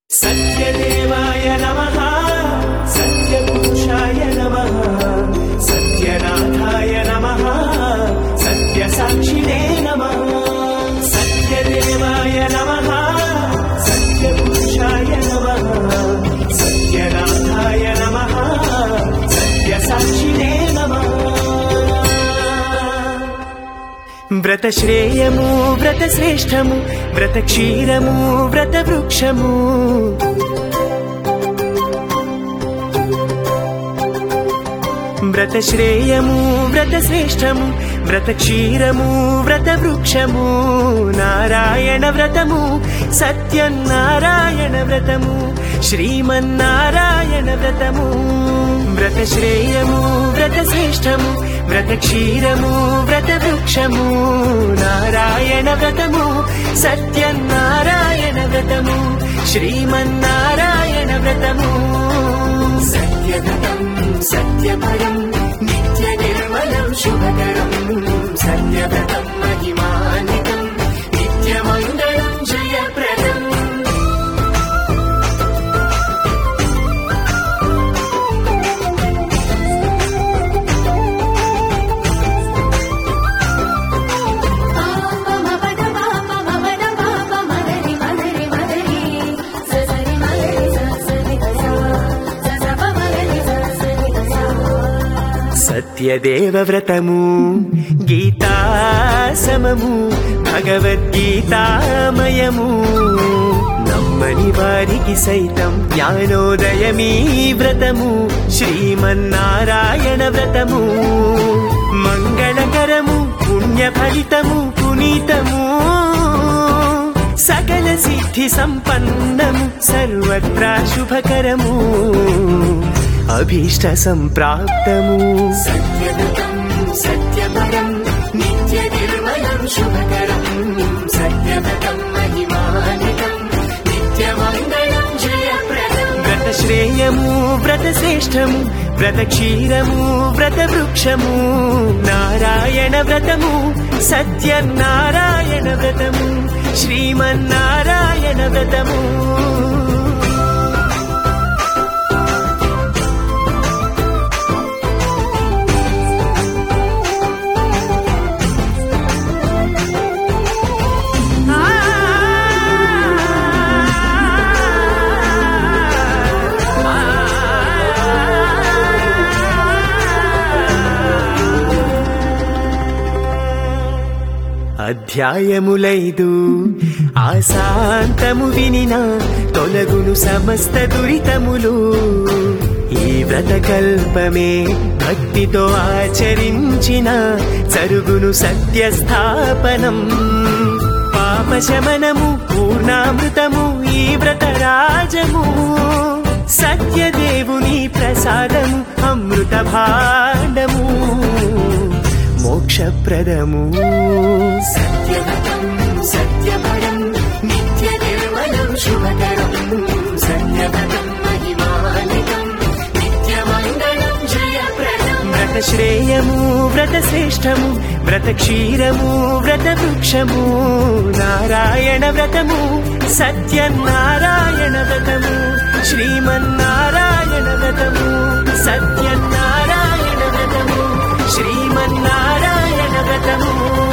సత్యదేవాయ నమ సత్యపురుషాయ నమ సత్యనాథాయ నమ సత్యసాక్షిణే నమ సత్యదేవాయ నమ సత్యపురుషాయ నమ సత్యనాథాయ నమ సత్యసాక్షిణే నమ వ్రత శ్రేయము వ్రత శ్రేష్టము వ్రత క్షీరము వ్రత వృక్షము వ్రత శ్రేయము వ్రత శ్రేష్టము వ్రత క్షీరము వ్రత వృక్షము నారాయణ వ్రతము సత్యనారాయణ వ్రతము శ్రీమన్నారాయణ వ్రతము వ్రత శ్రేయము వ్రత శ్రేష్టము వ్రత క్షీరము వ్రత వృక్షము నారాయణ వ్రతము సత్యనారాయణ వ్రతము శ్రీమన్నారాయణ వ్రతము సత్యవ్రతం సత్యపరం నిత్య నిర్మలం శుభకరం సత్యవ్రతం మహిమాన్వితం నిత్యమంగళం జయప్రదం సత్యదేవ వ్రతము గీతా సమము భగవద్గీతామయము నమ్మని వారికి సైతం జ్ఞానోదయమీ వ్రతము శ్రీమన్నారాయణ వ్రతము మంగళకరము పుణ్య ఫలితము పునీతము సకల సిద్ధి సంపన్నము సర్వత్రా శుభకరము అభీష్ట సంప్రాప్తము సత్యగతం సత్యపరం నిత్య నిర్మలం శుభకరం సత్యగతం మహిమానితం నిత్యమంగళం జయప్రదం వ్రత శ్రేయము వ్రత శ్రేష్టము వ్రత క్షీరము వ్రత వృక్షము నారాయణ వ్రతము సత్యనారాయణ వ్రతము శ్రీమన్నారాయణ వ్రతము అధ్యాయములైదు ఆశాంతము వినిన తొలగును సమస్త దురితములు ఈ వ్రతకల్పమే భక్తితో ఆచరించిన చరుగును సత్యస్థాపనం పాపశమనము పూర్ణామృతము ఈ వ్రతరాజము సత్యదేవుని ప్రసాదము అమృత భాండము మోక్షప్రదము సత్యవతం సత్యపరం నిత్య నిర్మలం శుభకరం సత్యవతం మహిమానితం నిత్యమంగళం జయప్రదం వ్రత శ్రేయము వ్రత శ్రేష్టము వ్రత క్షీరము వ్రత వృక్షము నారాయణ వ్రతము సత్యనారాయణ వ్రతము శ్రీమన్నారాయణ వ్రతము సత్యనారాయణ వ్రతము శ్రీమన్నారాయణ వ్రతము